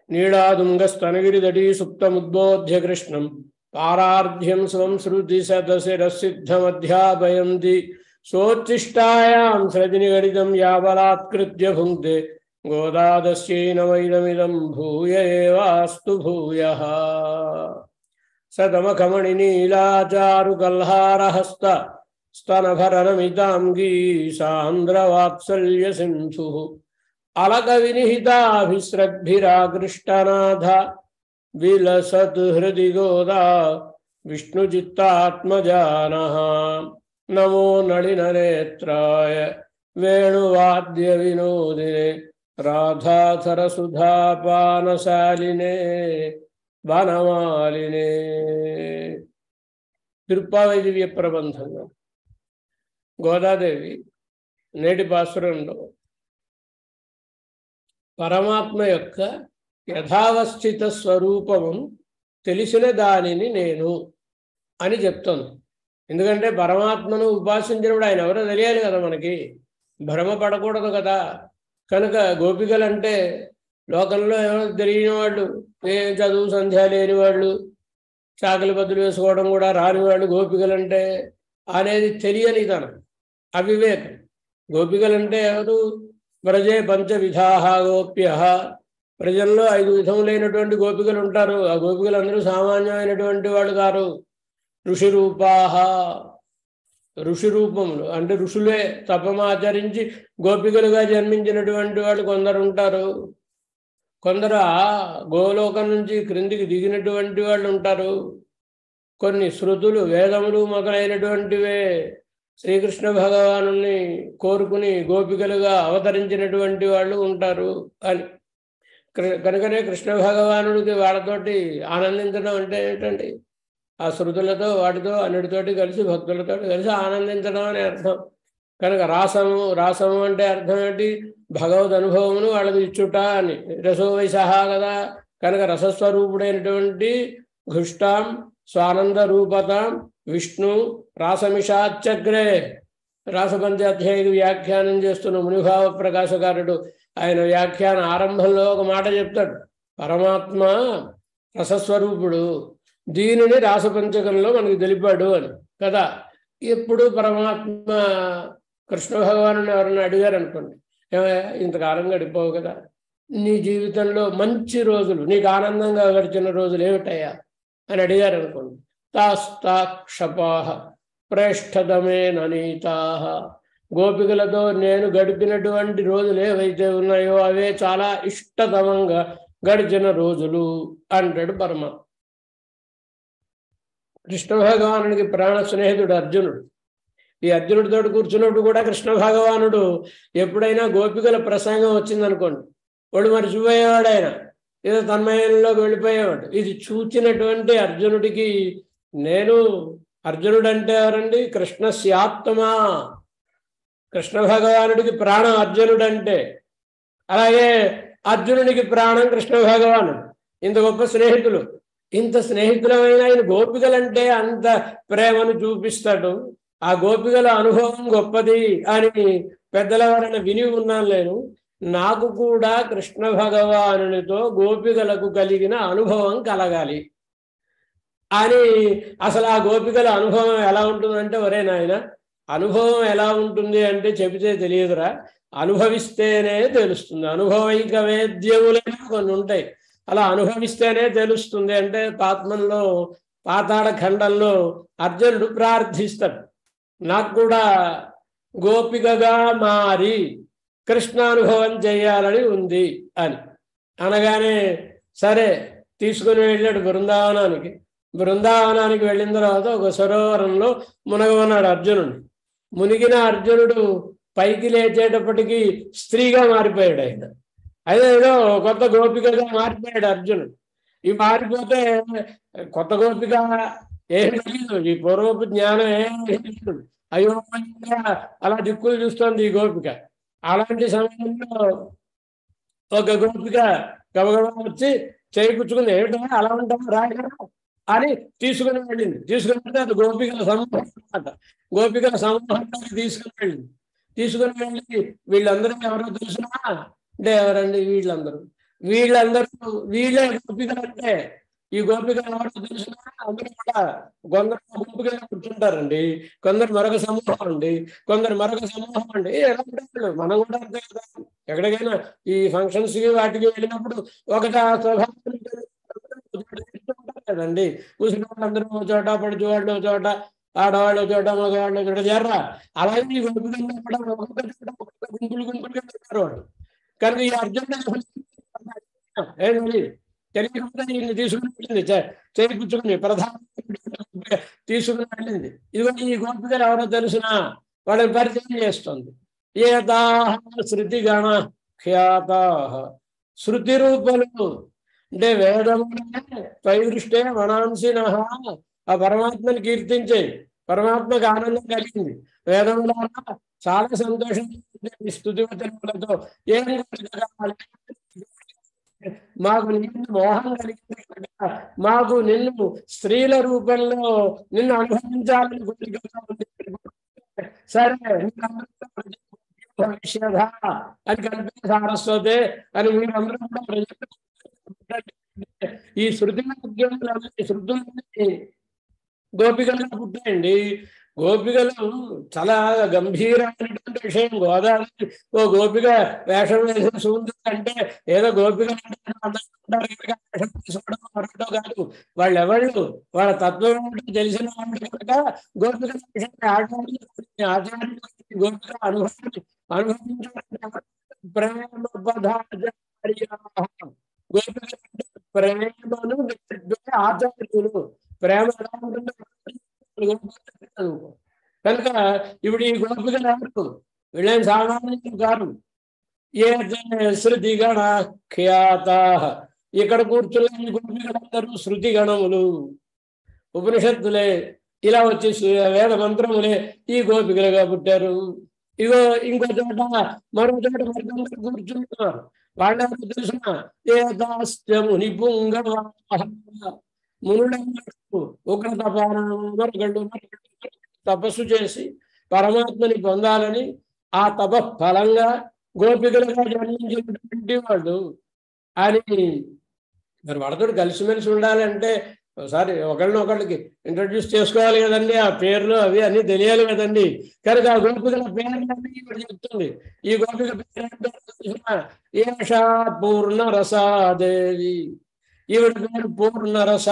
నీళాదుంగస్తనగిరిదటీ సుప్తముద్బోధ్య కృష్ణం పారార్ధ్యం స్వం శృతి శతశిరసిద్ధమధ్యాపయంతి సోచ్చిష్టాయాం సృజనిగడితం యాబలాత్కృత్య భుంక్తే గోదాదస్యైన వైదమిదం భూయ ఏవాస్తు భూయ సదమఖమణినీలాచారుకల్హారహస్త స్తనభరణమితాంగీ సాంద్రవాత్సల్య సింధు అలక వినిహితాభిశ్రద్భిరాకృష్టనాథ విలసత్ హృది గోదా విష్ణుచిత్తాత్మజాన నమో నళిననేత్రాయ వేణువాద్య వినోదినే రాధాధర సుధాపానశాలినే వనమాలినే తిరుప్పావై దివ్య ప్రబంధంలో గోదాదేవి నేటి పాసురంలో పరమాత్మ యొక్క యథావస్థిత స్వరూపము తెలిసిన దానిని నేను అని చెప్తోంది ఎందుకంటే పరమాత్మను ఉపాసించినప్పుడు ఆయన ఎవరో తెలియాలి కదా మనకి భ్రమ పడకూడదు కదా కనుక గోపికలంటే లోకంలో ఎవరో తెలియని వాళ్ళు ఏం చదువు సంధ్య లేని వాళ్ళు చాకలి బద్దులు వేసుకోవడం కూడా రాని వాళ్ళు గోపికలంటే అనేది తెలియని తనం అవివేకం గోపికలంటే ఎవరు ప్రజే పంచ విధాహ గోప్య ప్రజల్లో ఐదు విధములైనటువంటి గోపికలు ఉంటారు ఆ గోపికలు అందరూ సామాన్యమైనటువంటి వాళ్ళు కారు ఋషి రూపాహ ఋషి రూపములు అంటే ఋషులే తపమాచరించి గోపికలుగా జన్మించినటువంటి వాళ్ళు కొందరు ఉంటారు కొందరు ఆ గోలోకం నుంచి క్రిందికి దిగినటువంటి వాళ్ళు ఉంటారు కొన్ని శృతులు వేదములు మొదలైనటువంటివే శ్రీకృష్ణ భగవాను కోరుకుని గోపికలుగా అవతరించినటువంటి వాళ్ళు ఉంటారు అని కృ- కనుకనే కృష్ణ భగవానుడికి వాళ్ళతోటి ఆనందించడం అంటే ఏంటండి ఆ శృతులతో వాటితో అన్నిటితోటి కలిసి భక్తులతో కలిసి ఆనందించడం అనే అర్థం కనుక రాసము రాసము అంటే అర్థం ఏంటి భగవద్ అనుభవమును వాళ్ళకి ఇచ్చుట అని రసో వైసహ కదా కనుక రసస్వరూపుడైనటువంటి ఘుష్టాం స్వానంద రూపతాం విష్ణు రాసమిషాచగ్రే రాసపంచాధ్యాయుడు వ్యాఖ్యానం చేస్తున్న మునిభావ ప్రకాశకారుడు ఆయన వ్యాఖ్యాన ఆరంభంలో ఒక మాట చెప్తాడు పరమాత్మ రసస్వరూపుడు దీనిని రాసపంచకంలో మనకి తెలిపాడు అని కదా ఎప్పుడు పరమాత్మ కృష్ణ భగవాను ఎవరన్నా అడిగారు అనుకోండి ఏమయ్యా ఇంతకాలం గడిపోవు కదా నీ జీవితంలో మంచి రోజులు నీకు ఆనందంగా గడిచిన రోజులు ఏమిటయ్యా అని అడిగారు అనుకోండి తాస్తాక్షపాహ ప్రేష్ఠదమే ననీతాహ గోపికలతో నేను గడిపినటువంటి రోజులు ఏవైతే ఉన్నాయో అవే చాలా ఇష్టతమంగా గడిచిన రోజులు అంటాడు పరమాత్మ కృష్ణ భగవానుడికి ప్రాణ స్నేహితుడు అర్జునుడు ఈ అర్జునుడితో కూర్చున్నప్పుడు కూడా కృష్ణ భగవానుడు ఎప్పుడైనా గోపికల ప్రసంగం వచ్చిందనుకోండి వాడు మర్చిపోయేవాడు ఆయన ఏదో తన్మయంలోకి వెళ్ళిపోయేవాడు ఇది చూచినటువంటి అర్జునుడికి నేను అర్జునుడు అంటే ఎవరండి కృష్ణస్యాత్మా కృష్ణ భగవానుడికి ప్రాణం అర్జునుడు అంటే అలాగే అర్జునుడికి ప్రాణం కృష్ణ భగవానుడు ఇంత గొప్ప స్నేహితులు ఇంత స్నేహితులమైన ఆయన గోపికలంటే అంత ప్రేమను చూపిస్తాడు ఆ గోపికల అనుభవం గొప్పది అని పెద్దల వలన విని ఉన్నాను నేను నాకు కూడా కృష్ణ భగవానునితో గోపికలకు కలిగిన అనుభవం కలగాలి అని అసలు ఆ గోపికల అనుభవం ఎలా ఉంటుందంటే ఒరే నాయన అనుభవం ఎలా ఉంటుంది అంటే చెబితే తెలియదురా అనుభవిస్తేనే తెలుస్తుంది అనుభవైక వేద్యములైన కొన్ని ఉంటాయి అలా అనుభవిస్తేనే తెలుస్తుంది అంటే పాత్మంలో పాతాళ ఖండంలో అర్జునుడు ప్రార్థిస్తాడు నాకు కూడా గోపికగా మారి కృష్ణానుభవం చేయాలని ఉంది అని అనగానే సరే తీసుకుని వెళ్ళాడు బృందావనానికి బృందావనానికి వెళ్ళిన తర్వాత ఒక సరోవరంలో మునగమన్నాడు అర్జునుడు మునిగిన అర్జునుడు పైకి లేచేటప్పటికి స్త్రీగా మారిపోయాడు ఆయన అయితే ఏదో కొత్త గోపికగా మారిపోయాడు అర్జునుడు ఈ మారిపోతే కొత్త గోపిక ఏం తెలియదు ఈ పూర్వపు జ్ఞానం ఏం తెలియదు అయోమయంగా అలా దిక్కులు చూస్తోంది ఈ గోపిక అలాంటి సమయంలో ఒక గోపిక గబగబా వచ్చి చేయిపుచ్చుకుంది ఏమిటో అలా ఉంటాము రాయగా అని తీసుకుని వెళ్ళింది తీసుకుని వెళ్తే అది గోపికల సమూహం అన్నమాట గోపికల సమూహంలోకి తీసుకుని వెళ్ళింది తీసుకుని వెళ్ళి వీళ్ళందరూ ఎవరో తెలుసునా అంటే ఎవరండి వీళ్ళందరూ వీళ్ళందరూ వీళ్ళే గోపికలు అంటే ఈ గోపికలు ఎవరో తెలిసిన అందరూ కూడా కొందరు గుంపుగా కూర్చుంటారండి కొందరు మరొక సమూహం అండి కొందరు మరొక సమూహం అండి ఎలా ఉంటారు మనం కూడా అంతే కదా ఎక్కడికైనా ఈ ఫంక్షన్స్ కి వాటికి వెళ్ళినప్పుడు ఒక స్వభావం ఉంటారు కదండి ముసలి వాళ్ళందరూ ఒక చోట పడుచు వాళ్ళు ఒక చోట ఆడవాళ్ళు ఒక చోట మగవాళ్ళు ఒక చోట చేరరా అలాగే ఈ గోపికలు కూడా ఒక్కొక్క చోట ఒక్కొక్క గుంపులు గుంపులుగా ఉంటారు వాళ్ళు కనుక ఈ అర్జునుడు ఏంటి తెలియకుండా ఈయన్ని తీసుకుని వెళ్ళింది చే- చేయించుకుని ప్రధాన తీసుకుని వెళ్ళింది ఇదిగో ఈ గోపికలు ఎవరో తెలిసిన వాళ్ళని పరిచయం చేస్తుంది ఏతా శృతి గణ ఖ్యాత శృతి రూపలు అంటే వేదములే పైదృష్టే మనాంసిన ఆ పరమాత్మని కీర్తించే పరమాత్మకు ఆనందం కలిగింది వేదముల చాలా సంతోషం స్థుతివచనములతో ఏం కావాలి మాకు నిన్ను మోహం కలిగింది కనుక మాకు నిన్ను స్త్రీల రూపంలో నిన్ను అనుభవించాలని కోరికగా ఉంది. సరే భవిష్యధ అని కల్పించ సారస్వతే అని మీరందరూ కూడా ప్రజలు ఈ శృతి శృతులన్నీ గోపికలుగా పుట్టాయండి గోపికలు చాలా గంభీరమైనటువంటి విషయం గోదావరి ఓ గోపిక వేషం వేసేసి ఉంది అంటే ఏదో గోపిక వేషం తీసుకోవడం మరొకటో కాదు వాళ్ళు ఎవళ్ళు వాళ్ళ తత్వం ఏమిటో తెలిసిన వాళ్ళు కనుక గోపిక వేషాన్ని ఆచార్యులు ఆచార్యులు గోపిక అనుభవం అనుభవించడం ప్రేమ గోపిక ప్రేమను నేర్పే ఆచార్యులు ప్రేమ ఎలా ఉంటుందో కనుక ఇప్పుడు ఈ గోపికలు ఎవరు వీళ్ళేం సామాన్యులు కాదు ఏ శృతి గణ ఖ్యాత ఇక్కడ కూర్చున్న ఈ గోపికలందరూ శృతి గణములు ఉపనిషత్తులే ఇలా వచ్చి వేద మంత్రములే ఈ గోపికలుగా పుట్టారు ఇగో ఇంకో చోట మరో చోట మరికొందరు కూర్చుంటున్నారు వాళ్ళెవరు తెలిసిన ఏ దాస్యముని పుంగవ మునులందరూ ఉగ్ర తపాలను మరొకళ్ళు మరొకళ్ళు తపస్సు చేసి పరమాత్మని పొందాలని ఆ తప ఫలంగా గోపికలుగా జన్మించినటువంటి వాళ్ళు అని మరి వాళ్ళతో కలిసిమెలిసి ఉండాలంటే ఒకసారి ఒకళ్ళని ఒకళ్ళకి ఇంట్రడ్యూస్ చేసుకోవాలి కదండి ఆ పేర్లు అవి అన్ని తెలియాలి కదండి కనుక ఆ గోపికల పేర్లన్నీ ఇప్పుడు చెప్తుంది ఈ గోపిక పేరు ఏషా పూర్ణ రసాదేవి ఈవిడ పేరు పూర్ణరస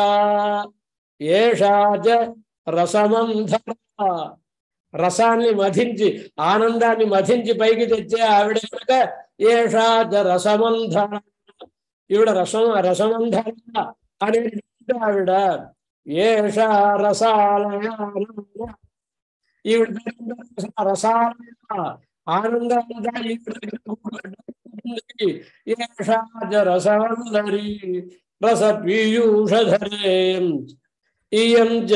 ఏషాజ రసమంధర రసాన్ని మధించి ఆనందాన్ని మధించి పైకి తెచ్చే ఆవిడ కనుక ఏషాజ రసమంధర ఈవిడ రసం రసమంధర అనేటువంటి ఆవిడ ఏషా రసాలయ ఈవిడ పేరు రసాలయ ఆనందంగా ఈవిడ ఏషాజ రసవందరి రస పీయూషధరే ఇయం చ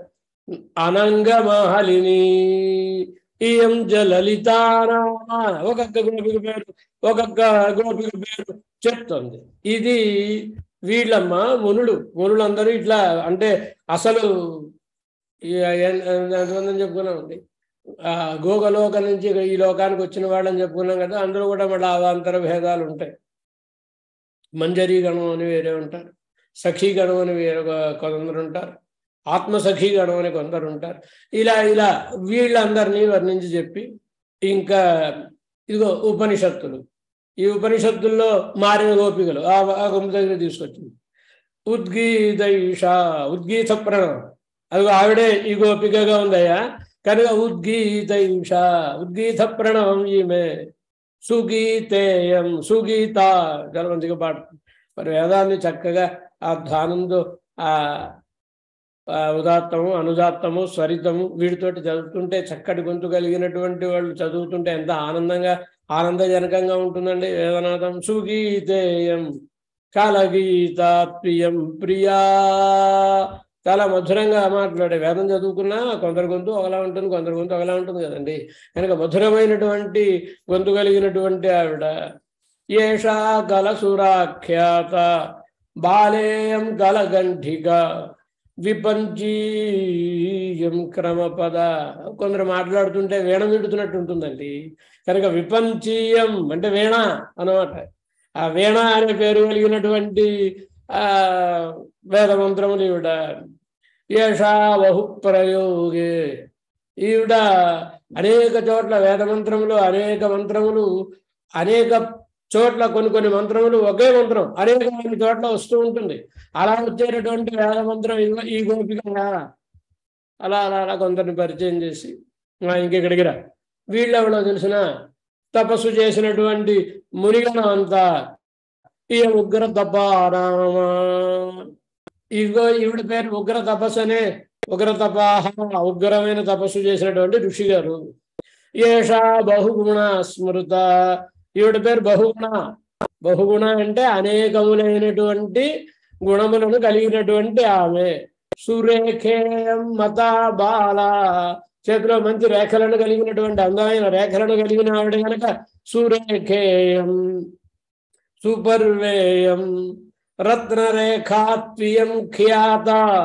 అనంగమాలిని ఇయం చ లలితానామ ఒక్కొక్క గోపిక పేరు ఒక్కొక్క గోపిక పేరు చెప్తుంది ఇది వీళ్ళమ్మ మునులు మునులందరూ ఇట్లా అంటే అసలు ఈ ఎన్- ఎంతమందిని చెప్పుకున్నామండి ఆ గోగలోక నుంచి ఈ లోకానికి వచ్చిన వాళ్ళని చెప్పుకున్నాం కదా అందరూ కూడా మళ్ళీ అవాంతర భేదాలు ఉంటాయి మంజరీ గణం అని వేరే ఉంటారు సఖీ గణం అని వేరే కొ- కొందరు ఉంటారు ఆత్మసఖీ గణం అని కొందరు ఉంటారు ఇలా ఇలా వీళ్ళందరినీ వర్ణించి చెప్పి ఇంకా ఇదిగో ఉపనిషత్తులు ఈ ఉపనిషత్తుల్లో మారిన గోపికలు ఆ ఆ గుమ్మ దగ్గర తీసుకొచ్చింది ఉద్గీతైష ఉద్గీత ప్రణవం అది ఆవిడే ఈ గోపికగా ఉందయ్యా కనుక ఉద్గీతైష ఉద్గీత ప్రణవం ఈమె సుగీతేయం సుగీత చాలా మంచిగా పాడుతుంది మరి వేదాన్ని చక్కగా ఆ ధ్యానంతో ఆ ఆ ఉదాత్తము అనుదాత్తము స్వరితము వీటితోటి చదువుతుంటే చక్కటి గొంతు కలిగినటువంటి వాళ్ళు చదువుతుంటే ఎంత ఆనందంగా ఆనందజనకంగా ఉంటుందండి వేదనాథం సుగీతేయం కాలగీతాప్రియం ప్రియా చాలా మధురంగా మాట్లాడే వేదం చదువుకున్నా కొందరు గొంతు ఒకలా ఉంటుంది కొందరు గొంతు ఒకలా ఉంటుంది కదండి కనుక మధురమైనటువంటి గొంతు కలిగినటువంటి ఆవిడ ఏషా కలసురాఖ్యాత బాలేయం కలగంఠిక విపంచీయం క్రమపద కొందరు మాట్లాడుతుంటే వీణ విడుతున్నట్టు ఉంటుందండి కనుక విపంచీయం అంటే వీణ అన్నమాట ఆ వీణ అనే పేరు కలిగినటువంటి ఆ వేద మంత్రములు ఈవిడ ఏషా బహు ప్రయోగే ఈవిడ అనేక చోట్ల వేద మంత్రములు అనేక మంత్రములు అనేక చోట్ల కొన్ని కొన్ని మంత్రములు ఒకే మంత్రం అనేకమైన చోట్ల వస్తూ ఉంటుంది అలా వచ్చేటటువంటి వేద మంత్రం ఇవ- ఈ గోపిక అలా అలా అలా కొందరిని పరిచయం చేసి "ఆ, ఇంకెక్కడికి రా వీళ్ళెవడో తెలిసిన తపస్సు చేసినటువంటి మునిగణం అంతా ఈ ఉగ్ర తపారామ ఇదిగో ఈవిడ పేరు ఉగ్ర తపస్సు అనే ఉగ్ర తపాహ ఉగ్రమైన తపస్సు చేసినటువంటి ఋషి గారు ఏషా బహుగుణ స్మృత ఈవిడ పేరు బహుగుణ బహుగుణ అంటే అనేకములైనటువంటి గుణములను కలిగినటువంటి ఆమె సురేఖేయం మత బాల చేతిలో మంచి రేఖలను కలిగినటువంటి అందమైన రేఖలను కలిగిన ఆవిడ కనుక సురేఖేయం సుపర్వేయం రత్నరేఖాత్వియం ఖ్యాత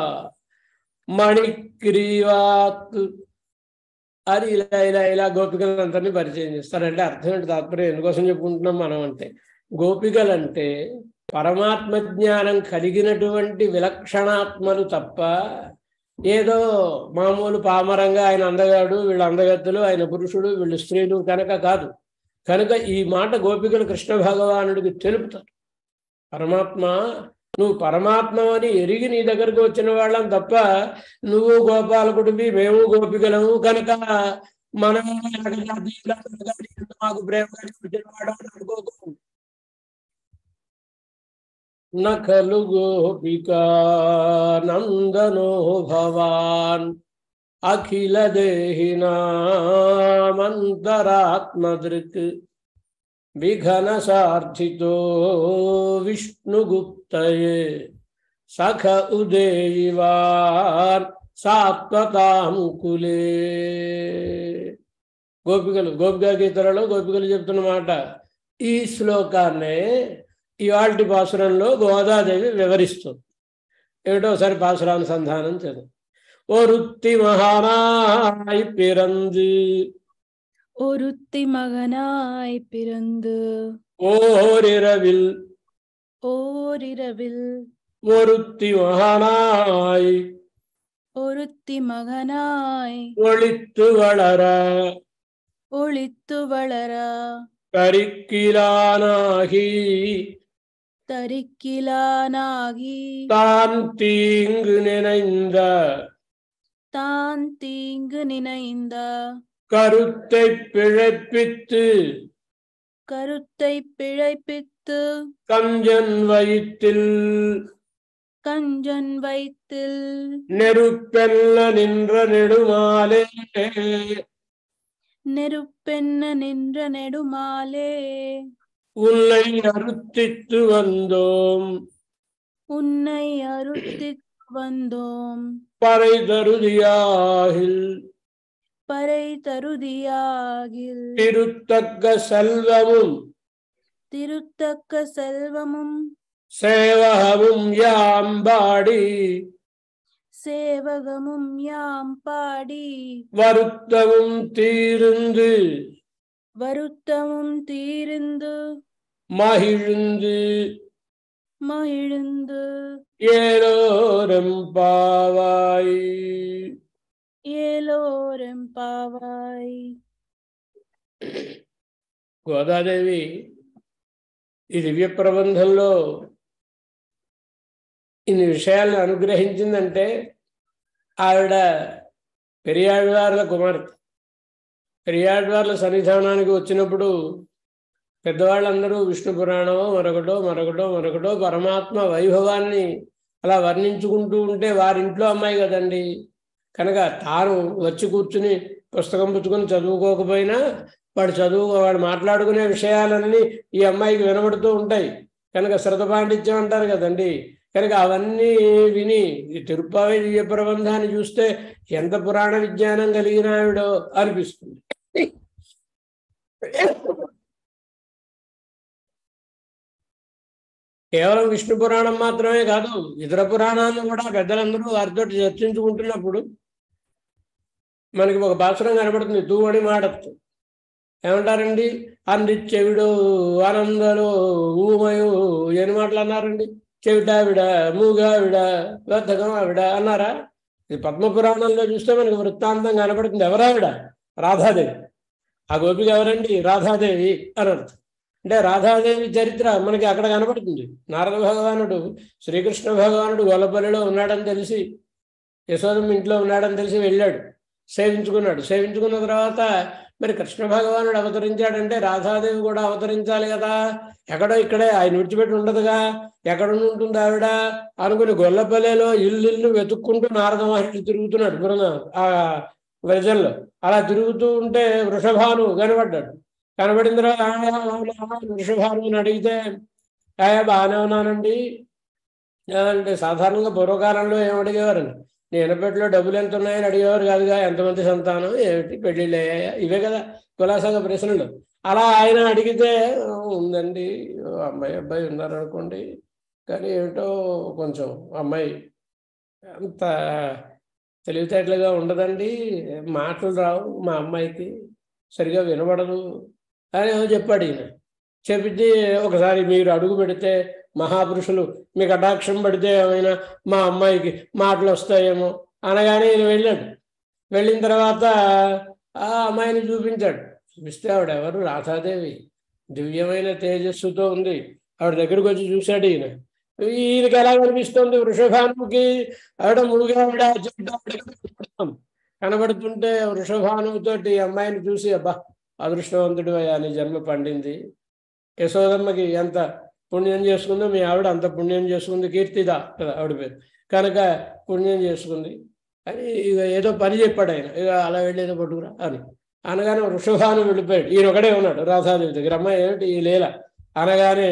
మణిగ్రీవాత్ అని ఇలా ఇలా ఇలా గోపికలందరినీ పరిచయం చేస్తారంటే అర్థం ఏంటి తాత్పర్యం ఎందుకోసం చెప్పుకుంటున్నాం మనం అంటే గోపికలంటే పరమాత్మ జ్ఞానం కలిగినటువంటి విలక్షణాత్మలు తప్ప ఏదో మామూలు పామరంగా ఆయన అందగాడు వీళ్ళు అందగత్తులు ఆయన పురుషుడు వీళ్ళు స్త్రీలు కనుక కాదు కనుక ఈ మాట గోపికలు కృష్ణ భగవానుడికి తెలుపుతారు పరమాత్మ నువ్వు పరమాత్మ అని ఎరిగి నీ దగ్గరకు వచ్చిన వాళ్ళం తప్ప నువ్వు గోపాలకుడివి మేము గోపికలము కనుక మనం మాకు ప్రేమ కలిగి వచ్చిన వాడు అని అనుకోకు నఖలు గోపికా నందనో భవాన్ అఖిల దేహినామంతరాత్మదృక్ విఘన సార్థితో విష్ణుగుప్తయే సఖ ఉదేయివాన్ సాత్వతాం కులే గోపికలు గోపికా గీతలలో గోపికలు చెప్తున్న మాట ఈ శ్లోకాన్నే ఇవాల్టి పాసురంలో గోదాదేవి వివరిస్తుంది ఏమిటో ఒకసారి పాసురానుసంధానం చదువు ఓ రుత్తి మహానాయ్ పిరంది ஒருத்தி மகனாய் பிறந்து ఓరిరవిల్ ஓரிரவில் ஒருத்தி மகானாய் ஒருத்தி மகனாய் ஒளித்து வளர ஒளித்து வளர கரிக்கிலானாகி தரிக்கிலானாகி தான் தீங்கு நினைந்த தான் தீங்கு நினைந்த கருத்தை பிழைப்பித்து கருத்தை பிழைப்பித்து கஞ்சன் வயிற்றில் கஞ்சன் வைத்தில் நெருப்பெல்ல நின்ற நெடுமாலே நெருப்பென்ன நின்ற நெடுமாலே உன்னை அறுத்தித்து வந்தோம் உன்னை அறுத்தித் வந்தோம் பறை தருதியாகில் பறை தருதியாகில் திருத்தக்க செல்வமும் திருத்தக்க செல்வமும் சேவகமும் யாம்பாடி சேவகமும் யாம் பாடி வருத்தமும் தீர்ந்து வருத்தமும் தீர்ந்து மகிழ்ந்து மகிழ்ந்து ஏலோரம் பாவாய் ఏలోరెంపావాయ్ గోదాదేవి ఈ దివ్య ప్రబంధంలో ఇన్ని విషయాలను అనుగ్రహించిందంటే ఆవిడ పెరియాళ్వార్ల కుమార్తె పెరియాళ్వార్ల సన్నిధానానికి వచ్చినప్పుడు పెద్దవాళ్ళందరూ విష్ణు పురాణమో మరొకటో మరొకటో మరొకటో పరమాత్మ వైభవాన్ని అలా వర్ణించుకుంటూ ఉంటే వారింట్లో అమ్మాయి కదండి కనుక తాను వచ్చి కూర్చుని పుస్తకం పుచ్చుకొని చదువుకోకపోయినా వాడు చదువు వాడు మాట్లాడుకునే విషయాలన్నీ ఈ అమ్మాయికి వినబడుతూ ఉంటాయి కనుక శ్రద్ధ పాండిత్యం అంటారు కదండి కనుక అవన్నీ విని ఈ తిరుప్పావి దివ్య ప్రబంధాన్ని చూస్తే ఎంత పురాణ విజ్ఞానం కలిగిన ఆవిడో అనిపిస్తుంది కేవలం విష్ణు పురాణం మాత్రమే కాదు ఇతర పురాణాలను కూడా పెద్దలందరూ వారితో చర్చించుకుంటున్నప్పుడు మనకి ఒక భాషరం కనబడుతుంది తూవడి మాడత్తు ఏమంటారండి అంది చెవిడు ఆనందలో ఊమయు ఎన్ని మాటలు అన్నారండి చెవిటావిడ మూగావిడ బద్ధకమావిడ అన్నారా ఇది పద్మపురాణంలో చూస్తే మనకి వృత్తాంతం కనపడుతుంది ఎవరావిడ రాధాదేవి ఆ గోపిక ఎవరండి రాధాదేవి అని అర్థం అంటే రాధాదేవి చరిత్ర మనకి అక్కడ కనపడుతుంది నారద భగవానుడు శ్రీకృష్ణ భగవానుడు గొల్లపల్లిలో ఉన్నాడని తెలిసి యశోదమ్మ ఇంట్లో ఉన్నాడని తెలిసి వెళ్ళాడు సేవించుకున్నాడు సేవించుకున్న తర్వాత మరి కృష్ణ భగవానుడు అవతరించాడంటే రాధాదేవి కూడా అవతరించాలి కదా ఎక్కడో ఇక్కడే ఆయన విడిచిపెట్టి ఉండదుగా ఎక్కడ ఉంటుంది ఆవిడ అనుకుని గొల్లపల్లెలో ఇల్లు ఇల్లు వెతుక్కుంటూ నారద మహర్షి తిరుగుతున్నాడు బృంద ఆ వ్రజంలో అలా తిరుగుతూ ఉంటే వృషభాను కనబడ్డాడు కనబడిన తర్వాత "ఆ, అవునా, వృషభాను అని అడిగితే ఆయా బాగానే ఉన్నానండి ఆ, అంటే సాధారణంగా పూర్వకాలంలో ఏం అడిగేవారండి నేనపెట్లో డబ్బులు ఎంత ఉన్నాయని అడిగేవారు కాదుగా ఎంతమంది సంతానం ఏమిటి పెళ్ళిళ్ళు అయ్యాయా ఇవే కదా కులాసాగా ప్రశ్నలు అలా ఆయన అడిగితే "ఆ, ఉందండి ఓ అమ్మాయి అబ్బాయి ఉన్నారనుకోండి కానీ ఏమిటో కొంచెం అమ్మాయి అంత తెలివితేటలుగా ఉండదండి మాటలు రావు మా అమ్మాయికి సరిగా వినబడదు అని ఏమో చెప్పాడు ఈయన చెప్పితే ఒకసారి మీరు అడుగు పెడితే మహాపురుషులు మీకు కటాక్షం పడితే ఏమైనా మా అమ్మాయికి మాటలు వస్తాయేమో అనగానే ఈయన వెళ్ళాడు వెళ్ళిన తర్వాత ఆ అమ్మాయిని చూపించాడు చూపిస్తే ఆవిడ ఎవరు రాధాదేవి దివ్యమైన తేజస్సుతో ఉంది ఆవిడ దగ్గరికి వచ్చి చూశాడు ఈయన ఈయనకి ఎలా కనిపిస్తుంది వృషభానుకి ఆవిడ ముడుగా ఆవిడ చెడ్డ ఆవిడ కనబడుతుంది. కనబడుతుంటే వృషభానుతోటి ఈ అమ్మాయిని చూసి అబ్బా అదృష్టవంతుడు అయ్యా నీ జన్మ పండింది యశోదమ్మకి ఎంత పుణ్యం చేసుకుందో మీ ఆవిడ అంత పుణ్యం చేసుకుంది కీర్తిదా కదా ఆవిడ పేరు కనుక పుణ్యం చేసుకుంది అని ఇక ఏదో పని చెప్పాడు ఆయన ఇక అలా వెళ్ళేదో పట్టుకురా అని అనగానే వృషభాను వెళ్ళిపోయాడు ఈయన ఒకడే ఉన్నాడు రాధాదేవి దగ్గర అమ్మాయి ఏమిటి ఈ లీల అనగానే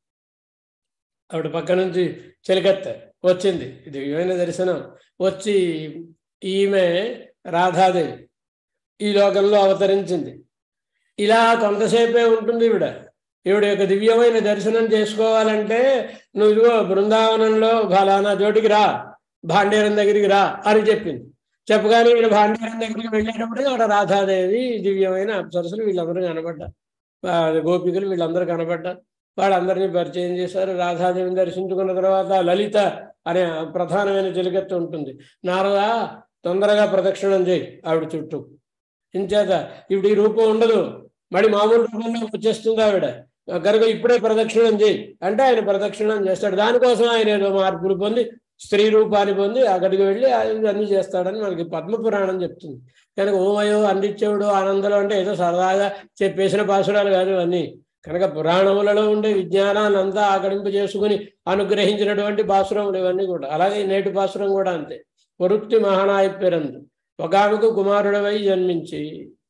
ఆవిడ పక్క నుంచి చెలికత్త వచ్చింది దివ్యమైన దర్శనం వచ్చి ఈమె రాధాదేవి ఈ లోకంలో అవతరించింది ఇలా కొంతసేపే ఉంటుంది ఈవిడ ఈవిడ యొక్క దివ్యమైన దర్శనం చేసుకోవాలంటే నువ్వు ఇదిగో బృందావనంలో ఫలానా చోటికి రా భాండేరం దగ్గరికి రా అని చెప్పింది చెప్పగానే ఈయన భాండేరం దగ్గరికి వెళ్ళేటప్పుడు ఆవిడ రాధాదేవి దివ్యమైన అప్సరసులు వీళ్ళందరూ కనబడ్డారు ఆ గోపికలు వీళ్ళందరూ కనబడ్డారు వాళ్ళందరినీ పరిచయం చేశారు రాధాదేవిని దర్శించుకున్న తర్వాత లలిత అనే ప్రధానమైన చెలికత్తు ఉంటుంది నారద తొందరగా ప్రదక్షిణం చేయి ఆవిడ చుట్టూ ఇంచేత ఇప్పుడు ఈ రూపం ఉండదు మళ్ళీ మామూలు రూపంలో వచ్చేస్తుంది ఆవిడ కనుక ఇప్పుడే ప్రదక్షిణం చేయి అంటే ఆయన ప్రదక్షిణం చేస్తాడు దానికోసం ఆయన ఏదో మార్పులు పొంది స్త్రీ రూపాన్ని పొంది అక్కడికి వెళ్ళి ఆయన అన్ని చేస్తాడని మనకి పద్మపురాణం చెప్తుంది కనుక ఓమయో అందించేవుడు ఆనందం అంటే ఏదో సరదాగా చెప్పేసిన పాసురాలు కాదు అన్నీ కనుక పురాణములలో ఉండే విజ్ఞానాన్ని అంతా ఆకలింపు చేసుకుని అనుగ్రహించినటువంటి పాసురములు ఇవన్నీ కూడా అలాగే ఈ నేటి పాసురం కూడా అంతే వృత్తి మహానాయ పేరందు ఒక ఆమెకు కుమారుడవై జన్మించి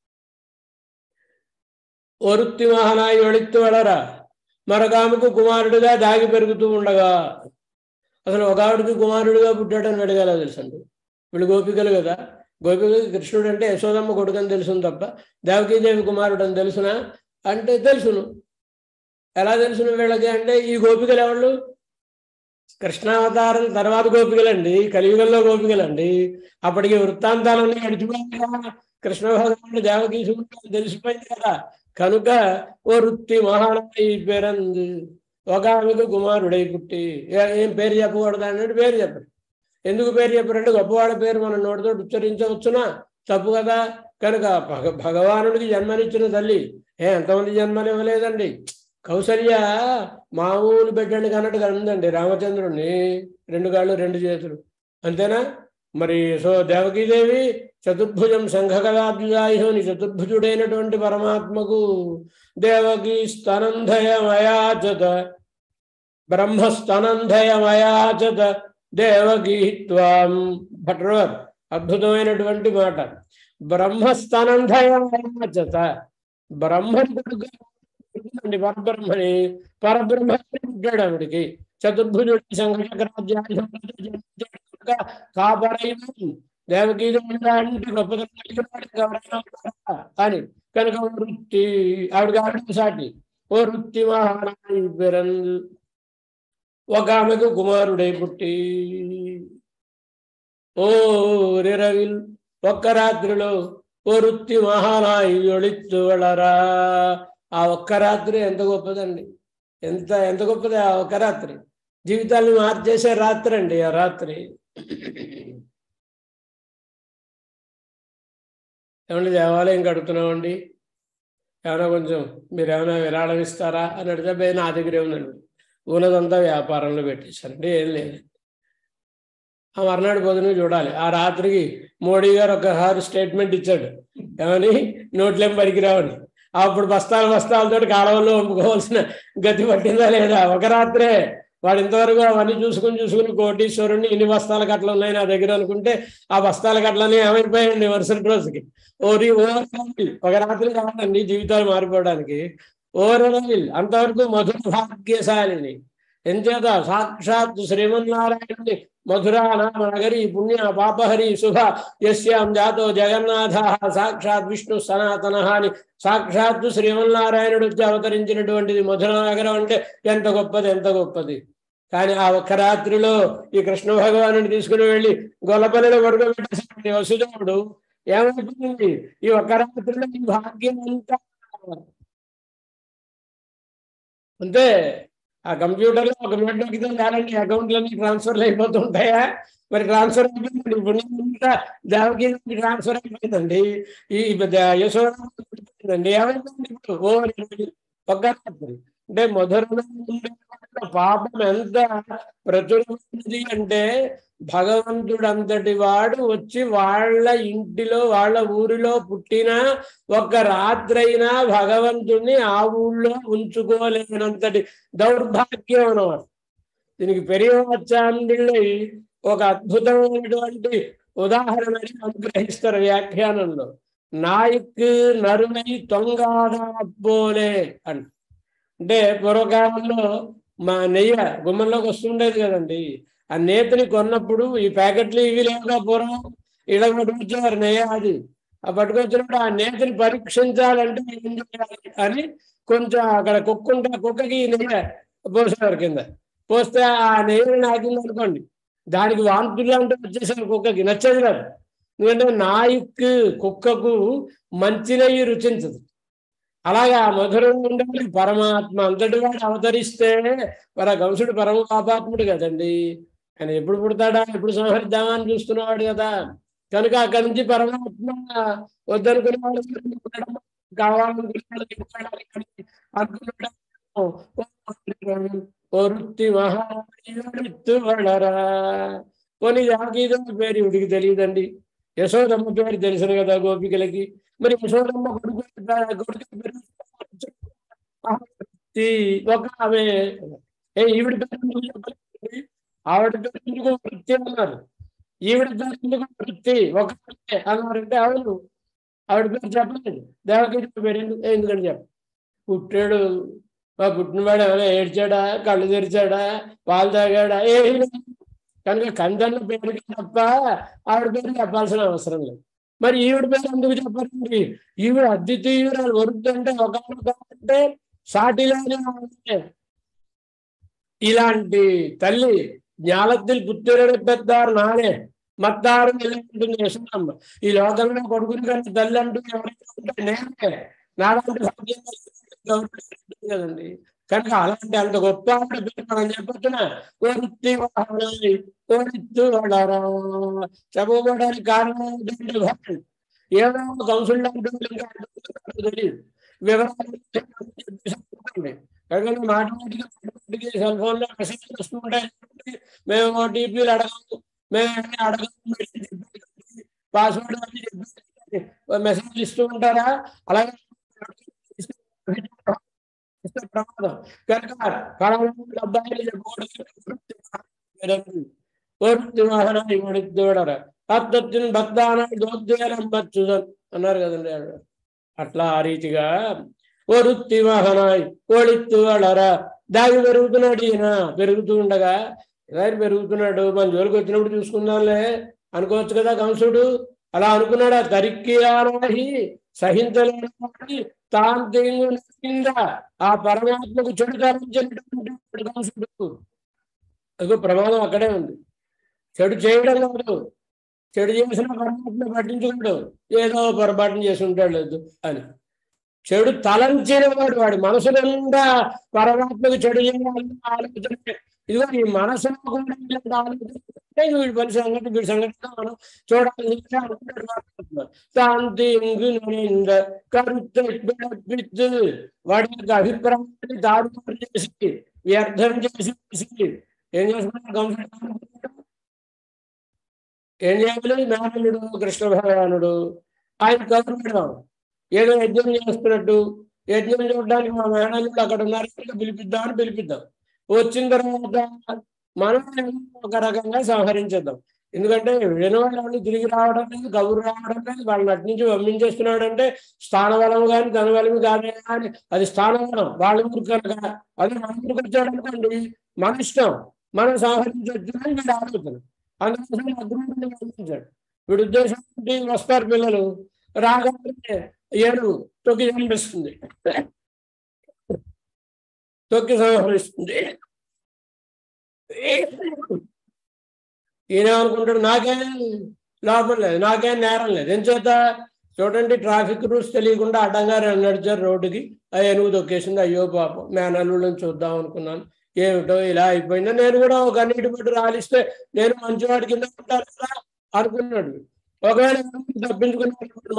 వృత్తి మహానాయి వెళిత్తు వెళ్ళరా మరొక ఆమెకు కుమారుడిగా దాగి పెరుగుతూ ఉండగా అసలు ఒక ఆవిడకి కుమారుడిగా పుట్టాడని అడగాల తెలుసండి వీళ్ళు గోపికలు కదా గోపికలు కృష్ణుడు అంటే యశోదమ్మ కొడుకని తెలుసును తప్ప దేవకీదేవి కుమారుడు అని తెలుసునా అంటే తెలుసును ఎలా తెలుసును వీళ్ళకి అంటే ఈ గోపికలు ఎవళ్ళు కృష్ణావతారం తర్వాత గోపికలండి కలియుగంలో గోపికలండి అప్పటికి వృత్తాంతాలన్నీ గడిచిపోయింది కదా కృష్ణ భగవానుడు దేవకీ సుగుడు తెలిసిపోయింది కదా కనుక ఓ వృత్తి మహానాయి పేరంది ఒక ఆమెకు కుమారుడై పుట్టి ఏ- ఏం పేరు చెప్పకూడదు అన్నట్టు పేరు చెప్పరు ఎందుకు పేరు చెప్పారంటే గొప్పవాళ్ళ పేరు మన నోటితో ఉచ్చరించవచ్చునా తప్పు కదా కనుక భగ భగవానుడికి జన్మనిచ్చిన తల్లి ఏ ఎంతమంది జన్మలు ఇవ్వలేదండి కౌసల్య మామూలు బిడ్డని కన్నట్టుగా ఉందండి రామచంద్రుడిని రెండు కాళ్ళు రెండు చేతులు అంతేనా మరి సో దేవకీదేవి చతుర్భుజం శంఖకదాబ్జాయుని చతుర్భుజుడైనటువంటి పరమాత్మకు దేవకీ స్తనంధయమయాచత బ్రహ్మస్తనంధయమయాచత దేవకీ త్వాం భట్రవర్ అద్భుతమైనటువంటి మాట బ్రహ్మస్తనంధయమయాచత బ్రహ్మని కొడుకు పుట్టిందండి పరబ్రహ్మని పరబ్రహ్మ పుట్టాడు ఆవిడికి చతుర్భుజుడి శంఖచక్రాధ్యాయుడు కాపరైన దేవకీ అంటే గొప్పతనం కలిగిన వాడు ఎవరైనా ఉన్నారా? అని కనుక ఓ వృత్తి ఆవిడ ఆవిడ సాటి ఓ వృత్తి మహారాణి పెరందు ఒక ఆమెకు కుమారుడై పుట్టి ఓ రిరవిల్ ఒక్క రాత్రిలో ఒరుత్తి మహానాయి ఒళిత్తు వళరా ఆ ఒక్క రాత్రి ఎంత గొప్పదండి ఎంత ఎంత గొప్పది ఆ ఒక్క రాత్రి జీవితాన్ని మార్చేసే రాత్రి అండి ఆ రాత్రి ఏమంటే దేవాలయం కడుతున్నామండి ఏమైనా కొంచెం మీరు ఏమైనా విరాళం ఇస్తారా అని అడిగితే "బే, నా దగ్గరే ఉందండి ఉన్నదంతా వ్యాపారంలో పెట్టేశారండి ఏం లేదు ఆ మర్నాడు పొద్దున చూడాలి ఆ రాత్రికి మోడీ గారు ఒకసారి స్టేట్మెంట్ ఇచ్చాడు ఏమని నోట్లేం పనికిరావని అప్పుడు బస్తాలు బస్తాలతో కాలువల్లో పంపుకోవాల్సిన గతి పట్టిందా లేదా ఒక రాత్రే వాడు ఇంతవరకు అవన్నీ చూసుకుని చూసుకుని కోటీశ్వరుణ్ణి ఇన్ని బస్తాల కట్టలు ఉన్నాయి నా దగ్గర అనుకుంటే ఆ బస్తాల కట్టలన్నీ ఏమైపోయాయండి మరుసటి రోజుకి ఓరి ఓవర్ ఒక రాత్రి కాదండి జీవితాలు మారిపోవడానికి ఓవర్ అంతవరకు మధుర భాగ్యశాలిని ఎంచేత సాక్షాత్ శ్రీమన్నారాయణుని మధురా నామ నగరి పుణ్య పాపహరి శుభ యస్యాం జాతో జగన్నాథ సాక్షాత్ విష్ణు సనాతన అని సాక్షాత్తు శ్రీమన్నారాయణుడు వచ్చి అవతరించినటువంటిది మధుర నగరం అంటే ఎంత గొప్పది ఎంత గొప్పది కానీ ఆ ఒక్క రాత్రిలో ఈ కృష్ణ భగవానుని తీసుకుని వెళ్ళి గొల్లపల్లిలో పడుకోబెట్టేసి వసుదేవుడు ఏమైపోయింది ఈ ఒక్క రాత్రిలో ఈ భాగ్యం అంతా అంతే ఆ కంప్యూటర్లో ఒక మినిట్ నొక్కితే చాలండి అకౌంట్లన్నీ ట్రాన్స్ఫర్లు అయిపోతుంటాయా మరి ట్రాన్స్ఫర్ అయిపోయింది ఇప్పుడు అంతా దేవకి ట్రాన్స్ఫర్ అయిపోయిందండి ఈ యశోదండి ఏమైపోయింది ఇప్పుడు ఓ ఒక్క రాత్రి అంటే మధురలో ఉండే వాళ్ళ పాపం ఎంత ప్రచురమైనది అంటే భగవంతుడు అంతటి వాడు వచ్చి వాళ్ళ ఇంటిలో వాళ్ళ ఊరిలో పుట్టిన ఒక రాత్రైనా భగవంతుడిని ఆ ఊళ్ళో ఉంచుకోలేనంతటి దౌర్భాగ్యం అన్నమాట దీనికి పెరియవచ్చాండిళ్ళి ఒక అద్భుతమైనటువంటి ఉదాహరణని అనుగ్రహిస్తారు వ్యాఖ్యానంలో నాయక్ నరుమై తొంగాడ పోలే అని అంటే పూర్వకాలంలో మా నెయ్య గుమ్మంలోకి వస్తుండేది కదండి ఆ నేతని కొన్నప్పుడు ఈ ప్యాకెట్లు ఇవి లేవుగా పూర్వం ఇలా పట్టుకొచ్చేవారు నెయ్య అది ఆ పట్టుకొచ్చినప్పుడు ఆ నేతని పరీక్షించాలంటే ఏం చేయాలి అని కొంచెం అక్కడ కుక్క ఉంటే ఆ కుక్కకి ఈ నెయ్య పోసేవారు కింద పోస్తే ఆ నెయ్యి నాకింది అనుకోండి దానికి వాంతులు అంటే వచ్చేసారు కుక్కకి నచ్చేది కాదు ఎందుకంటే నాయిక్ కుక్కకు మంచి నెయ్యి రుచించదు అలాగా మధురం ఉండాలి పరమాత్మ అంతటి వాడు అవతరిస్తే మరి ఆ కంసుడు పరమ పాపాత్ముడు కదండి ఆయన ఎప్పుడు పుడతాడా ఎప్పుడు సంహరిద్దామా అని చూస్తున్నవాడు కదా కనుక అక్కడి నుంచి పరమాత్మ వద్దనుకునే వాడు పుట్టడం, కావాలనుకునే వాళ్ళకి ఇవ్వడానికి అనుకున్నాడు ఓ వృత్తి మహాత్తు వడరా కొన్ని జాగీదో పేరు ఇవిడికి తెలియదండి యశోదమ్మ పేరు తెలుసు కదా గోపికలకి మరి యశోదమ్మ కొడుకు కొడుకు పేరు మహావృత్తి ఒక ఆమె ఏ ఈవిడ పేరు ఎందుకు చెప్పలేదు? ఆవిడ పేరు ఎందుకు వృత్తి అన్నారు ఈవిడ పేరు ఎందుకు వృత్తి ఒక వృత్తి అన్నారంటే అవును ఆవిడ పేరు చెప్పలేదు దేవకి పేరు ఎందుకు ఎందుకని చెప్ప పుట్టాడు మా పుట్టినవాడు ఏమైనా ఏడ్చాడా కళ్ళు తెరిచాడా పాలు తాగాడా ఏమీ లేదు. కనుక కందన్న పేరుకి తప్ప ఆవిడ పేరు చెప్పాల్సిన అవసరం లేదు మరి ఈవిడ పేరు ఎందుకు చెప్పారండి ఈవిడ అద్వితీయురాలు వరుద్దంటే ఒక అంటే సాటిలోనే ఉంది. ఇలాంటి తల్లి జ్ఞాలத்தில் పుత్రుడు పెద్దారు నానే మత్తారు ఉంటుంది యశోదమ్మ ఈ లోకంలో కొడుకుని కానీ తల్లి అంటూ ఎవరైనా ఉంటే నేనే నాలాంటి భాగ్యం గౌరవం కదండి కనుక అలాంటి అంత గొప్ప ఆవిడ పేరు మనం చెప్పొచ్చునా వృత్తి వాహనాన్ని ఓడిత్తు వాడారా చెప్పబడడానికి కారణం ఏంటంటే భక్తుడు ఏదో కౌన్సిల్ అంటుంది ఇంకా అడ్డుకుంటున్నారో తెలియదు వివరాలు చెప్పండి కనుక మాట్లాడికి సెల్ ఫోన్ లో మెసేజ్ వస్తుంటాయి మేము ఓటీపీలు అడగము మేము అన్ని అడగము పాస్వర్డ్ అన్ని చెప్పి మెసేజ్ ఇస్తూ ఉంటారా అలాగే ఇస్తే ప్రమాదం కనుక కళలు అబ్బాయిలు చెప్పకూడదు వృత్తి వాహనాన్ని వడిద్దోడర తత్తిని భక్తాన దోద్వేలం బచ్చుదన్ అన్నారు కదండి ఆవిడ. అట్లా ఆ రీతిగా ఓ వృత్తి వాహనాయ్ ఓడిత్తు వాళ్ళరా దాగి పెరుగుతున్నాడు ఈయన పెరుగుతూ ఉండగా ఇలా పెరుగుతున్నాడు మన జోలికి వచ్చినప్పుడు చూసుకుందాంలే అనుకోవచ్చు కదా కంసుడు అలా అనుకున్నాడు ఆ తరిక్కి ఆరోహి సహించలేని తాంతింద ఆ పరమాత్మకు చెడు తరించినటువంటి కంసుడు అదిగో ప్రమాదం అక్కడే ఉంది చెడు చేయడం కాదు చెడు చేసిన పరమాత్మ పట్టించుకుంటాడు ఏదో పొరపాటున చేసి ఉంటాడు లేదు అని చెడు తలంచిన వాడు వాడి మనసు నిండా పరమాత్మకు చెడు చేయాలని ఆలోచన ఇదిగో ఈ మనసులో కూడా ఇలాంటి ఆలోచన ఉంటే వీడి పని సంగతి వీడి సంగతి మనం చూడాలి అనుకుంటాడు పరమాత్మ. శాంతి ఇంగు నింద కరుత్తు పిత్తు వాడి యొక్క అభిప్రాయాన్ని దారుణం చేసి వ్యర్థం చేసి చేసి ఏం చేసుకుంటాడు గమనించాడు ఏం చేయాలి నారాయణుడు కృష్ణ భగవానుడు ఆయన కబురు పెడదాం ఏదో యజ్ఞం చేస్తున్నట్టు యజ్ఞం చూడడానికి మా మేనల్లుడు అక్కడ ఉన్నారు కనుక పిలిపిద్దామని పిలిపిద్దాం వచ్చిన తర్వాత మనం ఒక రకంగా సంహరించేద్దాం ఎందుకంటే వినవాళ్ళు తిరిగి రావడం లేదు కబురు రావడం లేదు వాళ్ళని అటు నుంచి పంపించేస్తున్నాడు అంటే స్థానబలం కానీ ధనబలం కానీ కానీ అది స్థానబలం వాళ్ళ ఊరు కనుక అది మన ఊరికి వచ్చాడు అనుకోండి మన ఇష్టం మనం సంహరించవచ్చు అని వీడు ఆలోచన అందుకోసం అగ్రూఢుని పంపించాడు వీడి ఉద్దేశం ఏంటి? వస్తారు పిల్లలు రాగానే ఏడు తొక్కి చంపిస్తుంది తొక్కి సంహరిస్తుంది ఈయన అనుకుంటాడు నాకేం లాభం లేదు నాకేం నేరం లేదు ఎంచేత చూడండి ట్రాఫిక్ రూల్స్ తెలియకుండా అడ్డంగా నడిచారు రోడ్డుకి ఆ ఏనుగు తొక్కేసింది అయ్యో పాపం మేనల్లుళ్ళని చూద్దాం అనుకున్నాను ఏమిటో ఇలా అయిపోయిందో నేను కూడా ఒక అన్నిటి బట్టి రాలిస్తే నేను మంచివాడి కింద ఉంటాను కదా అనుకున్నాడు ఒకవేళ తప్పించుకున్నాడు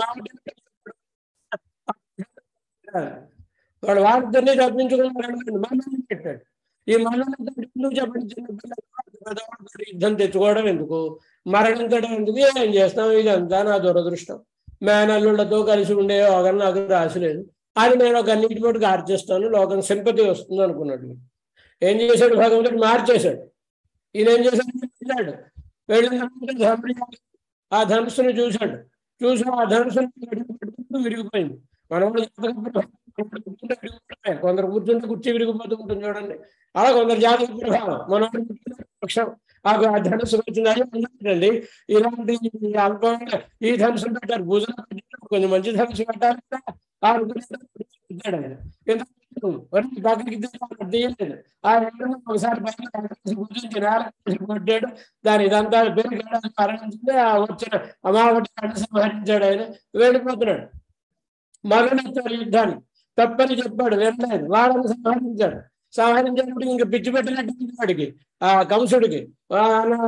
వాడు వాడిద్దరిని తప్పించుకున్నాడు మళ్ళీ పెట్టాడు ఈ మళ్ళీ ఎందుకు చెప్పండి చిన్న పిల్లలు పెద్దవాడు యుద్ధం తెచ్చుకోవడం ఎందుకు మరణించడం ఎందుకు ఏం చేస్తాం ఇదంతా నా దురదృష్టం మేనల్లుళ్ళతో కలిసి ఉండే ఒకరు నాకు రాసి లేదు అని నేను ఒక అన్నిటి పోటీ కార్చేస్తాను లోకం సింపతి వస్తుంది అనుకున్నాడు ఏం చేశాడు భగవంతుడు మార్చేశాడు ఈయన ఏం చేశాడు వెళ్ళాడు వెళ్ళిన తర్వాత ధనుడు ఆ ధనుసును చూశాడు చూసి ఆ ధనుసును పెట్టుకుంటూ విరిగిపోయింది మన వాళ్ళు జాతక కూర్చుంటే విరిగిపోతాయి కొందరు కూర్చుంటే కుర్చీ విరిగిపోతూ ఉంటుంది చూడండి అలా కొందరు జాతక ప్రభావం మన వాళ్ళు కూర్చుంటే పక్షం ఆ ఆ ధనుసు వచ్చింది అండి ఇలాంటి అల్పమైన ఈ ధనుసు పెట్టారు భుజం కొంచెం మంచి ధనుసు పెట్టాలి కదా. ఆ పెట్టాడు ఆయన ఎందుకు? ఒరేయ్, పక్కకి తీయాలి, తీయలేదు ఆ రెండు ఒకసారి పైన ధనుసు కూర్చుంచి నేల మీద కొట్టాడు దాని ఇదంతా పేరు మరణించింది ఆ వచ్చిన అమావటి సంహరించాడు ఆయన వెళ్ళిపోతున్నాడు మరణించాడు యుద్ధాన్ని తప్పని చెప్పాడు వెళ్ళలేదు వాళ్ళని సంహరించాడు సంహరించినప్పుడు ఇంకా పిచ్చి పెట్టినట్టు వాడికి ఆ కంసుడికి ఆ,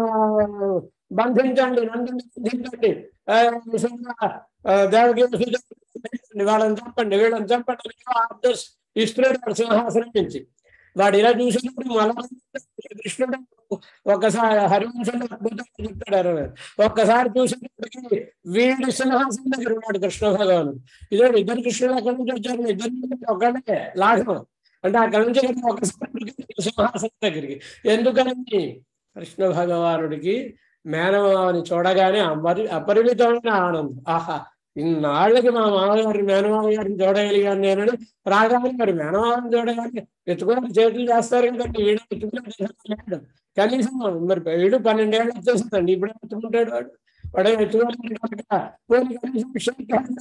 నా- బంధించండి నన్ను బంధించండి ఆ, నిజంగా, ఆ, దేవకి వసుదేవుడు వాళ్ళని చంపండి వీళ్ళని చంపండి అని ఆర్డర్స్ ఇస్తున్నాడు వాడు సింహాసనం నుంచి వాడు ఇలా చూసినప్పుడు మళ్ళా కృష్ణుడు ఒకసారి హరివంశంలో అద్భుతంగా చెప్తాడు అరవై ఒక్కసారి చూసినప్పటికీ వీడి సింహాసనం దగ్గర ఉన్నాడు కృష్ణ భగవానుడు ఇదే ఇద్దరు కృష్ణుడు అక్కడి నుంచి వచ్చారు ఇద్దరు నుంచి ఒకళ్ళే లాఘవం అంటే అక్కడి నుంచి ఇక్కడికి ఒకసారి సింహాసనం దగ్గరికి ఎందుకని కృష్ణ భగవానుడికి మేనమావని చూడగానే అమరి అపరిమితమైన ఆనందం ఆహా ఇన్నాళ్ళకి మా మామగారి మేనమామ గారిని చూడగలిగాను నేనని రాగానే మరి మేనమామని చూడగానే ఎత్తుకొని చేతులు చేస్తారు ఎందుకంటే వీడు ఎత్తుకునే కనీసం మరి వీడు పన్నెండేళ్ళు వచ్చేస్తుందండి ఇప్పుడు ఎత్తుకుంటాడు వాడు వాడే ఎత్తుకోవాలి కనుక పోనీ కనీసం షేక్ హ్యాండ్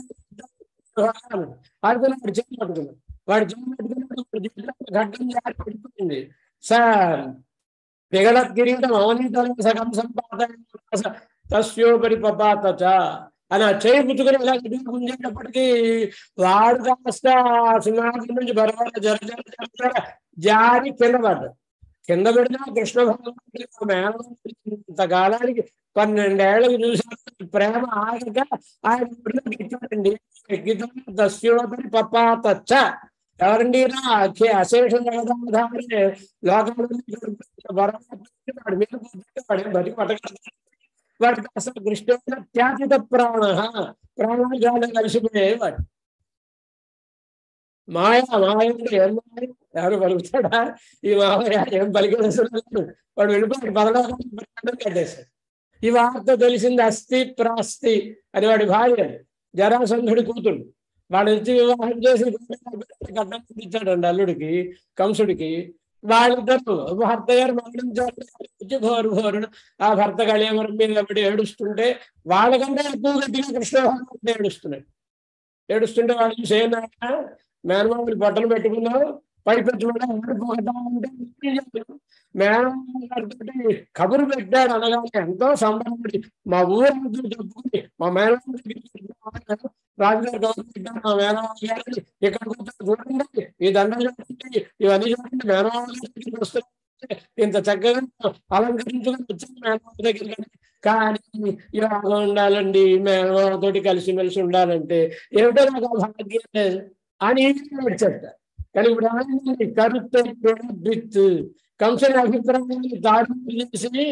ఆడుకుని వాడు చేతి పట్టుకున్నాడు వాడు చేతి పట్టుకున్నాడు గడ్డం జారి పడిపోయింది సార్ పిగళ కిరీటం అవనీతం సగం సంపాదన తస్యోపరి పపాత చ అని ఆ చేయి పుచ్చుకుని ఇలా గిడ్డు గుంజేటప్పటికీ వాడు కాస్త సింహాసనం నుంచి బరబర జర జర జర జర జారి కింద పడ్డాడు కింద పెడినా కృష్ణ భగవానుడికి మేనమామ ఇంతకాలానికి పన్నెండేళ్లకు చూసిన ప్రేమ ఆగక ఆయన ఒడిలోకి ఎక్కాడండి ఎక్కితో దస్యోపరి పపాతచ్చ ఎవరండి ఈయన? అఖి అశేష జగదాధారి లోకంలో బరబర వాడి మీద కూర్చుంటే వాడి బతికి పట్టగలుగుతాడు వాడికి అసలు కృష్ణ త్యాజిత ప్రాణ ప్రాణాలు గాలి కలిసిపోయేవాడు మాయ మాయ అంటే ఏం మాయ ఎవరు పలుకుతాడా ఈ మామయ్య ఏం పలికేస్తున్నాడు వాడు వెళ్ళిపోయాడు పరలోకం కట్టేశాడు ఈ వార్త తెలిసింది అస్థి ప్రాస్తి అని వాడి భార్య జరాసంధుడి కూతుడు వాడు వచ్చి వివాహం చేసి గడ్డం ఇచ్చాడండి అల్లుడికి కంసుడికి వాళ్ళిద్దరు భర్త గారు మరణించారు వచ్చి ఘోరు ఘోరుడు ఆ భర్త కళ్యాణం మీద పడి ఏడుస్తుంటే వాళ్ళకంటే ఎక్కువ గట్టిగా కృష్ణ భగవానుడు ఏడుస్తున్నాడు ఏడుస్తుంటే వాళ్ళు చూసి ఏనాయనా మేనమామని బట్టలు పెట్టుకున్నావు పైపెచ్చు కూడా ఓడిపోతా ఉంటే మేనమామగారితో కబురు పెట్టాడు అనగానే ఎంతో సంబరపడి మా ఊరంతా చెప్పుకుని మా మేనమామ రాజుగారు కబురు పెట్టాడు మా మేనమామ గారిని ఇక్కడికి వచ్చి చూడండి ఈ దండం చూడండి ఇవన్నీ చూడండి మేనమామ గారికి వస్తే ఇంత చక్కగా అలంకరించుకుని వచ్చాను మేనమామ దగ్గరికి కానీ ఇలా ఉండాలండి మేనమామతోటి కలిసిమెలిసి ఉండాలంటే ఏమిటో నాకు ఆ భాగ్యం లేదు అని వచ్చేట కానీ ఇప్పుడు ఏమైంది కరుத்த విత్ కంసని అభిప్రాయాన్ని దాడి చేసి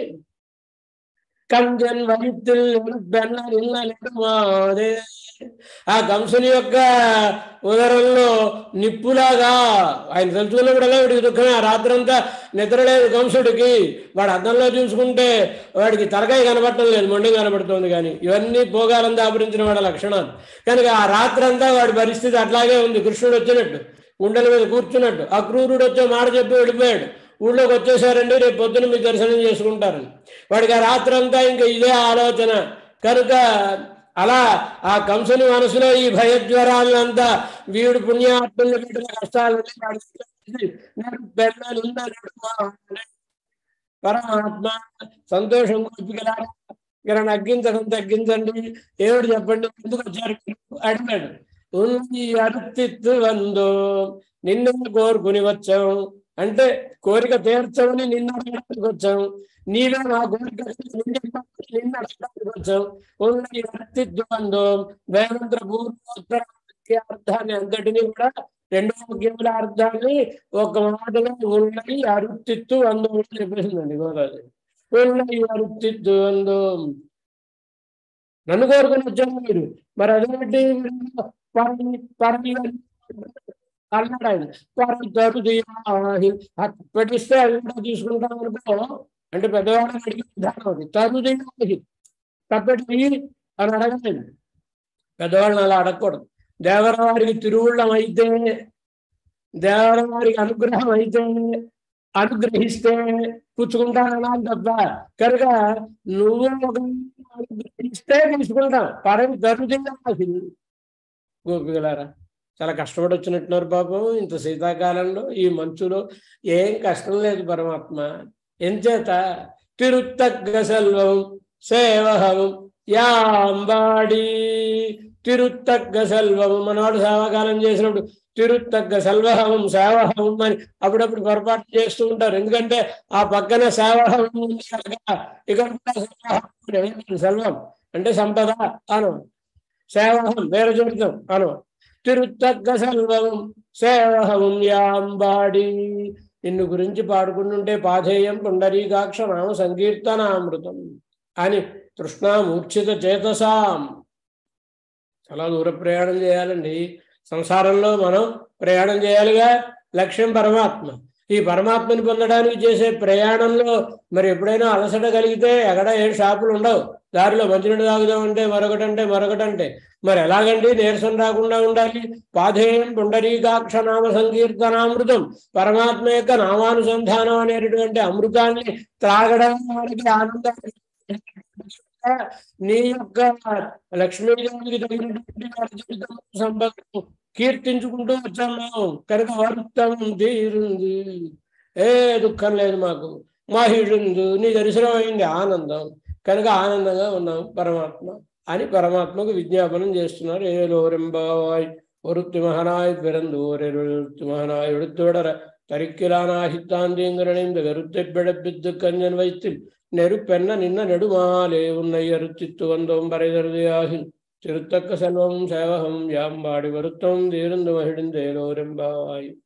కంజన్ వైద్యుల్ బెన్న నిన్నదే ఆ కంసుని యొక్క ఉదరంలో నిప్పులాగా ఆయన తెలుసుకున్నప్పుడల్లా వీడికి దుఃఖమే ఆ రాత్రంతా నిద్రలేదు కంసుడికి వాడు అద్దంలో చూసుకుంటే వాడికి తలకాయ కనబడటం లేదు మొండి కనబడుతుంది కానీ ఇవన్నీ భోగాలంతా ఆవరించిన వాడి లక్షణాలు కనుక ఆ రాత్రంతా వాడి పరిస్థితి అట్లాగే ఉంది కృష్ణుడు వచ్చినట్టు గుండెల మీద కూర్చున్నట్టు ఆ క్రూరుడు వచ్చే మాట చెప్పి వెళ్ళిపోయాడు ఊళ్ళోకి వచ్చేసారండి రేపు పొద్దున మీ దర్శనం చేసుకుంటారని వాడికి ఆ రాత్రంతా ఇంకా ఇదే ఆలోచన కనుక అలా ఆ కంసుని మనసులో ఈ భయజ్వరాలంతా వీడు పుణ్యాత్ములు పెట్టిన కష్టాలని పరమాత్మ సంతోషం గోపికలా ఇక్కడ అగ్గించడం తగ్గించండి ఏమిటి చెప్పండి ఎందుకు వచ్చారు అడిగాడు ఉంది అరుతిత్తు వందో నిన్ను కోరుకుని వచ్చాం అంటే కోరిక తీర్చమని నిన్న అడగడానికి వచ్చాం నీవే మా కోరిక నిన్న అడగడానికి వచ్చాం ఉంది అరుతిత్తు వందో వేదంత్ర పూర్వోత్తర అర్థాన్ని అంతటినీ కూడా రెండు ముఖ్యముల అర్థాన్ని ఒక మాటలో ఉన్నది అరుతిత్తు వందో అని చెప్పేసిందండి గోదావరి ఉన్నది అరుతిత్తు వందో నన్ను కోరుకుని వచ్చాము మీరు మరి అదేంటి పరమి పరమి అన్నాడు ఆయన పరమి తరుది పెట్టిస్తే అది కూడా తీసుకుంటాం అనుకో అంటే పెద్దవాళ్ళని అడిగే విధానం అది తరుది తప్పెట్టి అని అడగలేదు పెద్దవాళ్ళని అలా అడగకూడదు దేవరవారికి తిరువుళ్ళం అయితే దేవరవారికి అనుగ్రహం అయితే అనుగ్రహిస్తే పుచ్చుకుంటానన్నా తప్ప కనుక నువ్వు ఒక అనుగ్రహిస్తే తీసుకుంటాం పరం జరుగుతుంది గోపికలారా చాలా కష్టపడి వచ్చినట్టున్నారు పాపం ఇంత శీతాకాలంలో ఈ మంచులో ఏం కష్టం లేదు పరమాత్మ ఎంచేత తిరుత్తగ్గ సెల్వం సేవహం యాంబాడి తిరుత్తగ్గ సెల్వం మనవాడు సేవాకాలం చేసినప్పుడు తిరుత్తగ్గ సెల్వహం సేవహం అని అప్పుడప్పుడు పొరపాటు చేస్తూ ఉంటారు ఎందుకంటే ఆ పక్కన సేవహం ఉంది కనుక ఇక్కడ కూడా సేవహం సెల్వం అంటే సంపద అను సేవహం వేరే చూడతాం అను తిరుత్తగ్గ సెల్వం సేవహం యాంబాడి నిన్ను గురించి పాడుకుంటుంటే పాధేయం పుండరీకాక్ష నామ సంకీర్తనామృతం అని తృష్ణామూర్ఛిత చేతసాం చాలా దూర ప్రయాణం చేయాలండి సంసారంలో మనం ప్రయాణం చేయాలిగా లక్ష్యం పరమాత్మ ఈ పరమాత్మని పొందడానికి చేసే ప్రయాణంలో మరి ఎప్పుడైనా అలసట కలిగితే ఎక్కడ ఏ షాపులు ఉండవు దారిలో మంచినీళ్ళు తాగుదామంటే మరొకటంటే మరొకటంటే మరి ఎలాగండి నీరసం రాకుండా ఉండాలి పాధేయం పుండరీకాక్ష నామ సంకీర్తనామృతం పరమాత్మ యొక్క నామానుసంధానం అనేటటువంటి అమృతాన్ని త్రాగడం వారికి ఆనందాన్ని నీ యొక్క లక్ష్మీదేవికి తగినటువంటి వారి జీవితం సంపదను కీర్తించుకుంటూ వచ్చాము కనుక వరుత్తం తీరుంది ఏ దుఃఖం లేదు మాకు మాహిడుందు నీ దర్శనం అయింది ఆనందం కనుక ఆనందంగా ఉన్నాం పరమాత్మ అని పరమాత్మకు విజ్ఞాపనం చేస్తున్నారు ఏలోరెంబాయ్ ஒருத்தி மகனாய் பிறந்து ஓரெழுத்து மகனாய் எடுத்துவிடர தரிக்கிலானாகித்தாந்தீந்திரனைந்த கருத்தைப் பிழப்பித்து கஞ்சன் வைத்து நெருப்பென்ன நின்ன நெடுமாலே உன்னை அறுத்தித்து வந்தோம் பறைதருதியாகில் திருத்தக்க செல்வம் சேவகம் யாம்பாடி வருத்தம் தீர்ந்து மகிழ்ந்தேலோரெம்பாவாய்